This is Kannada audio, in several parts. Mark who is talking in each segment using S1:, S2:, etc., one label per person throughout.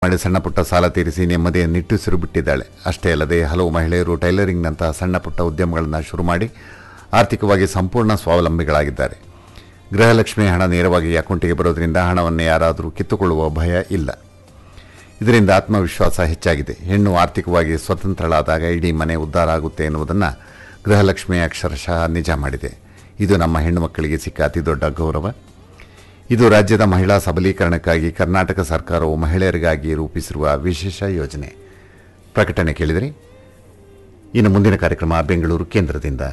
S1: ಮಾಡಿ ಸಣ್ಣ ಪುಟ್ಟ ಸಾಲ ತೀರಿಸಿ ನೆಮ್ಮದಿಯ ನಿಟ್ಟುಸಿರು ಬಿಟ್ಟಿದ್ದಾಳೆ ಅಷ್ಟೇ ಅಲ್ಲದೆ ಹಲವು ಮಹಿಳೆಯರು ಟೈಲರಿಂಗ್ನಂತಹ ಸಣ್ಣ ಪುಟ್ಟ ಉದ್ಯಮಗಳನ್ನು ಶುರು ಮಾಡಿ ಆರ್ಥಿಕವಾಗಿ ಸಂಪೂರ್ಣ ಸ್ವಾವಲಂಬಿಗಳಾಗಿದ್ದಾರೆ ಗೃಹಲಕ್ಷ್ಮಿ ಹಣ ನೇರವಾಗಿ ಅಕೌಂಟಿಗೆ ಬರೋದ್ರಿಂದ ಹಣವನ್ನು ಯಾರಾದರೂ ಕಿತ್ತುಕೊಳ್ಳುವ ಭಯ ಇಲ್ಲ ಇದರಿಂದ ಆತ್ಮವಿಶ್ವಾಸ ಹೆಚ್ಚಾಗಿದೆ ಹೆಣ್ಣು ಆರ್ಥಿಕವಾಗಿ ಸ್ವತಂತ್ರಳಾದಾಗ ಇಡೀ ಮನೆ ಉದ್ಧಾರ ಆಗುತ್ತೆ ಎನ್ನುವುದನ್ನು ಗೃಹಲಕ್ಷ್ಮಿ ಅಕ್ಷರಶಃ ನಿಜ ಮಾಡಿದೆ ಇದು ನಮ್ಮ ಹೆಣ್ಣು ಮಕ್ಕಳಿಗೆ ಸಿಕ್ಕ ಅತಿ ದೊಡ್ಡ ಗೌರವ ಇದು ರಾಜ್ಯದ ಮಹಿಳಾ ಸಬಲೀಕರಣಕ್ಕಾಗಿ ಕರ್ನಾಟಕ ಸರ್ಕಾರವು ಮಹಿಳೆಯರಿಗಾಗಿ ರೂಪಿಸಿರುವ ವಿಶೇಷ ಯೋಜನೆ ಪ್ರಕಟಣೆ ಕೇಳಿದರೆ ಇನ್ನು ಮುಂದಿನ ಕಾರ್ಯಕ್ರಮ ಬೆಂಗಳೂರು ಕೇಂದ್ರದಿಂದ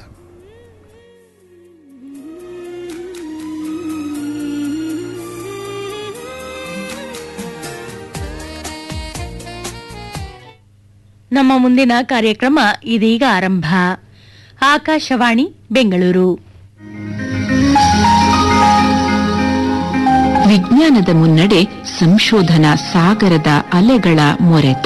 S2: ನಮ್ಮ ಮುಂದಿನ ಕಾರ್ಯಕ್ರಮ ಇದೀಗ ಆರಂಭ ಆಕಾಶವಾಣಿ ಬೆಂಗಳೂರು
S3: ವಿಜ್ಞಾನದ ಮುನ್ನಡೆ ಸಂಶೋಧನಾ ಸಾಗರದ ಅಲೆಗಳ ಮೊರೆತ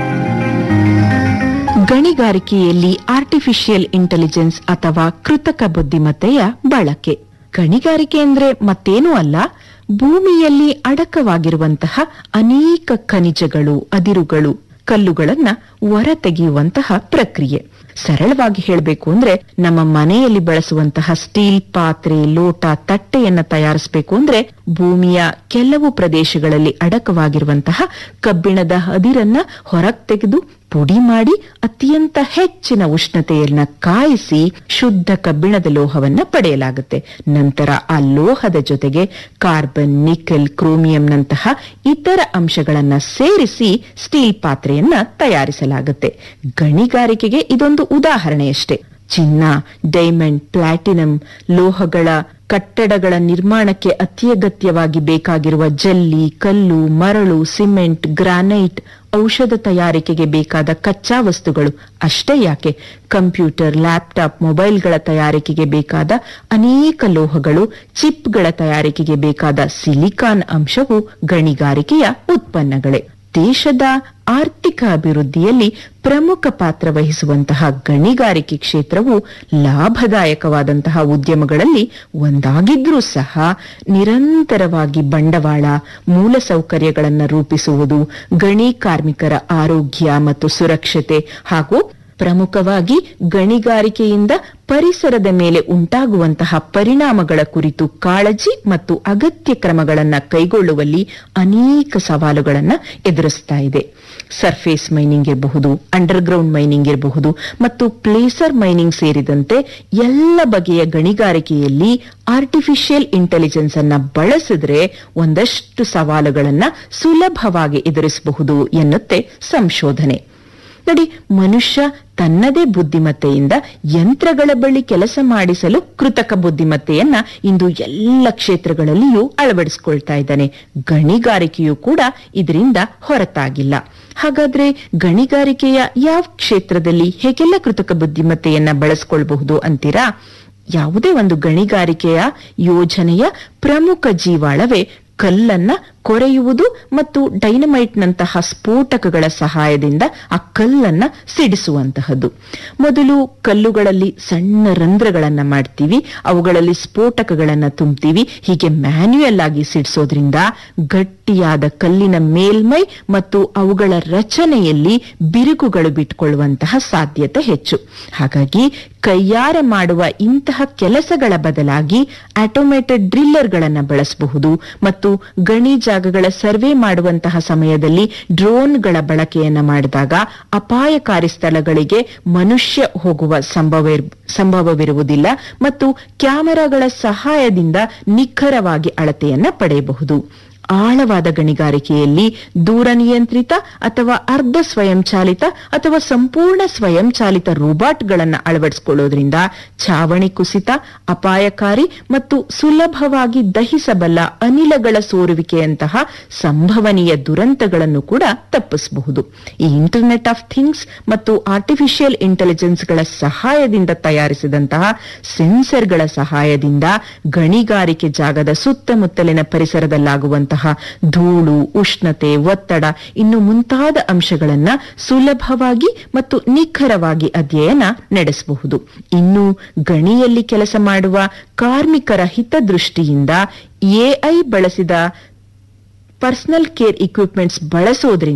S3: ಗಣಿಗಾರಿಕೆಯಲ್ಲಿ ಆರ್ಟಿಫಿಷಿಯಲ್ ಇಂಟೆಲಿಜೆನ್ಸ್ ಅಥವಾ ಕೃತಕ ಬುದ್ಧಿಮತ್ತೆಯ ಬಳಕೆ ಗಣಿಗಾರಿಕೆ ಅಂದ್ರೆ ಮತ್ತೇನೂ ಅಲ್ಲ ಭೂಮಿಯಲ್ಲಿ ಅಡಕವಾಗಿರುವಂತಹ ಅನೇಕ ಖನಿಜಗಳು ಅದಿರುಗಳು ಕಲ್ಲುಗಳನ್ನ ಹೊರತೆಗೆಯುವಂತಹ ಪ್ರಕ್ರಿಯೆ ಸರಳವಾಗಿ ಹೇಳಬೇಕು ಅಂದ್ರೆ ನಮ್ಮ ಮನೆಯಲ್ಲಿ ಬಳಸುವಂತಹ ಸ್ಟೀಲ್ ಪಾತ್ರೆ ಲೋಟ ತಟ್ಟೆಯನ್ನ ತಯಾರಿಸಬೇಕು ಅಂದ್ರೆ ಭೂಮಿಯ ಕೆಲವು ಪ್ರದೇಶಗಳಲ್ಲಿ ಅಡಕವಾಗಿರುವಂತಹ ಕಬ್ಬಿಣದ ಅದಿರನ್ನ ಹೊರಗ್ ತೆಗೆದು ಪುಡಿ ಮಾಡಿ ಅತ್ಯಂತ ಹೆಚ್ಚಿನ ಉಷ್ಣತೆಯನ್ನ ಕಾಯಿಸಿ ಶುದ್ಧ ಕಬ್ಬಿಣದ ಲೋಹವನ್ನ ಪಡೆಯಲಾಗುತ್ತೆ ನಂತರ ಆ ಲೋಹದ ಜೊತೆಗೆ ಕಾರ್ಬನ್ ನಿಕೆಲ್ ಕ್ರೋಮಿಯಂನಂತಹ ಇತರ ಅಂಶಗಳನ್ನ ಸೇರಿಸಿ ಸ್ಟೀಲ್ ಪಾತ್ರೆಯನ್ನ ತಯಾರಿಸಲಾಗುತ್ತೆ ಗಣಿಗಾರಿಕೆಗೆ ಇದೊಂದು ಉದಾಹರಣೆಯಷ್ಟೇ ಚಿನ್ನ ಡೈಮಂಡ್ ಪ್ಲಾಟಿನಂ ಲೋಹಗಳ ಕಟ್ಟಡಗಳ ನಿರ್ಮಾಣಕ್ಕೆ ಅತ್ಯಗತ್ಯವಾಗಿ ಬೇಕಾಗಿರುವ ಜಲ್ಲಿ ಕಲ್ಲು ಮರಳು ಸಿಮೆಂಟ್ ಗ್ರಾನೈಟ್ ಔಷಧ ತಯಾರಿಕೆಗೆ ಬೇಕಾದ ಕಚ್ಚಾ ವಸ್ತುಗಳು ಅಷ್ಟೇ ಯಾಕೆ ಕಂಪ್ಯೂಟರ್ ಲ್ಯಾಪ್ಟಾಪ್ ಮೊಬೈಲ್ಗಳ ತಯಾರಿಕೆಗೆ ಬೇಕಾದ ಅನೇಕ ಲೋಹಗಳು ಚಿಪ್ಗಳ ತಯಾರಿಕೆಗೆ ಬೇಕಾದ ಸಿಲಿಕಾನ್ ಅಂಶವು ಗಣಿಗಾರಿಕೆಯ ಉತ್ಪನ್ನಗಳೇ ದೇಶದ ಆರ್ಥಿಕ ಅಭಿವೃದ್ಧಿಯಲ್ಲಿ ಪ್ರಮುಖ ಪಾತ್ರ ವಹಿಸುವಂತಹ ಗಣಿಗಾರಿಕೆ ಕ್ಷೇತ್ರವು ಲಾಭದಾಯಕವಾದಂತಹ ಉದ್ಯಮಗಳಲ್ಲಿ ಒಂದಾಗಿದ್ರೂ ಸಹ ನಿರಂತರವಾಗಿ ಬಂಡವಾಳ ಮೂಲಸೌಕರ್ಯಗಳನ್ನು ರೂಪಿಸುವುದು ಗಣಿ ಕಾರ್ಮಿಕರ ಆರೋಗ್ಯ ಮತ್ತು ಸುರಕ್ಷತೆ ಹಾಗೂ ಪ್ರಮುಖವಾಗಿ ಗಣಿಗಾರಿಕೆಯಿಂದ ಪರಿಸರದ ಮೇಲೆ ಉಂಟಾಗುವಂತಹ ಪರಿಣಾಮಗಳ ಕುರಿತು ಕಾಳಜಿ ಮತ್ತು ಅಗತ್ಯ ಕ್ರಮಗಳನ್ನು ಕೈಗೊಳ್ಳುವಲ್ಲಿ ಅನೇಕ ಸವಾಲುಗಳನ್ನು ಎದುರಿಸ್ತಾ ಇದೆ ಸರ್ಫೇಸ್ ಮೈನಿಂಗ್ ಇರಬಹುದು ಅಂಡರ್ಗ್ರೌಂಡ್ ಮೈನಿಂಗ್ ಇರಬಹುದು ಮತ್ತು ಪ್ಲೇಸರ್ ಮೈನಿಂಗ್ ಸೇರಿದಂತೆ ಎಲ್ಲ ಬಗೆಯ ಗಣಿಗಾರಿಕೆಯಲ್ಲಿ ಆರ್ಟಿಫಿಷಿಯಲ್ ಇಂಟೆಲಿಜೆನ್ಸ್ ಅನ್ನ ಬಳಸಿದ್ರೆ ಒಂದಷ್ಟು ಸವಾಲುಗಳನ್ನ ಸುಲಭವಾಗಿ ಎದುರಿಸಬಹುದು ಎನ್ನುತ್ತೆ ಸಂಶೋಧನೆ ನೋಡಿ ಮನುಷ್ಯ ತನ್ನದೇ ಬುದ್ಧಿಮತ್ತೆಯಿಂದ ಯಂತ್ರಗಳ ಬಳಿ ಕೆಲಸ ಮಾಡಿಸಲು ಕೃತಕ ಬುದ್ಧಿಮತ್ತೆಯನ್ನ ಇಂದು ಎಲ್ಲ ಕ್ಷೇತ್ರಗಳಲ್ಲಿಯೂ ಅಳವಡಿಸಿಕೊಳ್ತಾ ಇದ್ದಾನೆ ಗಣಿಗಾರಿಕೆಯೂ ಕೂಡ ಇದರಿಂದ ಹೊರತಾಗಿಲ್ಲ ಹಾಗಾದ್ರೆ ಗಣಿಗಾರಿಕೆಯ ಯಾವ ಕ್ಷೇತ್ರದಲ್ಲಿ ಹೇಗೆಲ್ಲ ಕೃತಕ ಬುದ್ಧಿಮತ್ತೆಯನ್ನ ಬಳಸ್ಕೊಳ್ಬಹುದು ಅಂತೀರಾ ಯಾವುದೇ ಒಂದು ಗಣಿಗಾರಿಕೆಯ ಯೋಜನೆಯ ಪ್ರಮುಖ ಜೀವಾಳವೇ ಕಲ್ಲನ್ನ ಕೊರೆಯುವುದು ಮತ್ತು ಡೈನಮೈಟ್ನಂತಹ ಸ್ಫೋಟಕಗಳ ಸಹಾಯದಿಂದ ಆ ಕಲ್ಲನ್ನ ಸಿಡಿಸುವಂತಹದ್ದು ಮೊದಲು ಕಲ್ಲುಗಳಲ್ಲಿ ಸಣ್ಣ ರಂಧ್ರಗಳನ್ನ ಮಾಡ್ತೀವಿ ಅವುಗಳಲ್ಲಿ ಸ್ಫೋಟಕಗಳನ್ನ ತುಂಬ್ತೀವಿ ಹೀಗೆ ಮ್ಯಾನ್ಯುಯಲ್ ಆಗಿ ಸಿಡಿಸೋದ್ರಿಂದ ಗಟ್ಟಿಯಾದ ಕಲ್ಲಿನ ಮೇಲ್ಮೈ ಮತ್ತು ಅವುಗಳ ರಚನೆಯಲ್ಲಿ ಬಿರುಕುಗಳು ಬಿಟ್ಕೊಳ್ಳುವಂತಹ ಸಾಧ್ಯತೆ ಹೆಚ್ಚು ಹಾಗಾಗಿ ಕೈಯಾರೆ ಮಾಡುವ ಇಂತಹ ಕೆಲಸಗಳ ಬದಲಾಗಿ ಆಟೋಮೇಟೆಡ್ ಡ್ರಿಲ್ಲರ್ಗಳನ್ನು ಬಳಸಬಹುದು ಮತ್ತು ಗಣಿ ಜಾಗಗಳ ಸರ್ವೆ ಮಾಡುವಂತಹ ಸಮಯದಲ್ಲಿ ಡ್ರೋನ್ಗಳ ಬಳಕೆಯನ್ನ ಮಾಡಿದಾಗ ಅಪಾಯಕಾರಿ ಸ್ಥಳಗಳಿಗೆ ಮನುಷ್ಯ ಹೋಗುವ ಸಂಭವ ಸಂಭವವಿರುವುದಿಲ್ಲ ಮತ್ತು ಕ್ಯಾಮೆರಾಗಳ ಸಹಾಯದಿಂದ ನಿಖರವಾಗಿ ಅಳತೆಯನ್ನ ಪಡೆಯಬಹುದು ಆಳವಾದ ಗಣಿಗಾರಿಕೆಯಲ್ಲಿ ದೂರ ನಿಯಂತ್ರಿತ ಅಥವಾ ಅರ್ಧ ಸ್ವಯಂಚಾಲಿತ ಅಥವಾ ಸಂಪೂರ್ಣ ಸ್ವಯಂಚಾಲಿತ ರೋಬೋಟ್ಗಳನ್ನು ಅಳವಡಿಸಿಕೊಳ್ಳೋದ್ರಿಂದ ಛಾವಣಿ ಕುಸಿತ ಅಪಾಯಕಾರಿ ಮತ್ತು ಸುಲಭವಾಗಿ ದಹಿಸಬಲ್ಲ ಅನಿಲಗಳ ಸೋರುವಿಕೆಯಂತಹ ಸಂಭವನೀಯ ದುರಂತಗಳನ್ನು ಕೂಡ ತಪ್ಪಿಸಬಹುದು ಈ ಇಂಟರ್ನೆಟ್ ಆಫ್ ಥಿಂಗ್ಸ್ ಮತ್ತು ಆರ್ಟಿಫಿಷಿಯಲ್ ಇಂಟೆಲಿಜೆನ್ಸ್ಗಳ ಸಹಾಯದಿಂದ ತಯಾರಿಸಿದಂತಹ ಸೆನ್ಸರ್ಗಳ ಸಹಾಯದಿಂದ ಗಣಿಗಾರಿಕೆ ಜಾಗದ ಸುತ್ತಮುತ್ತಲಿನ ಪರಿಸರದಲ್ಲಾಗುವಂತಹ ಧೂಳು ಉಷ್ಣತೆ ಒತ್ತಡ ಇನ್ನು ಮುಂತಾದ ಅಂಶಗಳನ್ನ ಸುಲಭವಾಗಿ ಮತ್ತು ನಿಖರವಾಗಿ ಅಧ್ಯಯನ ನಡೆಸಬಹುದು ಇನ್ನು ಗಣಿಯಲ್ಲಿ ಕೆಲಸ ಮಾಡುವ ಕಾರ್ಮಿಕರ ಹಿತದೃಷ್ಟಿಯಿಂದ ಎಐ ಬಳಸಿದ ಪರ್ಸನಲ್ ಕೇರ್ ಇಕ್ವಿಪ್ಮೆಂಟ್ಸ್ ಬಳಸೋದ್ರಿಂದ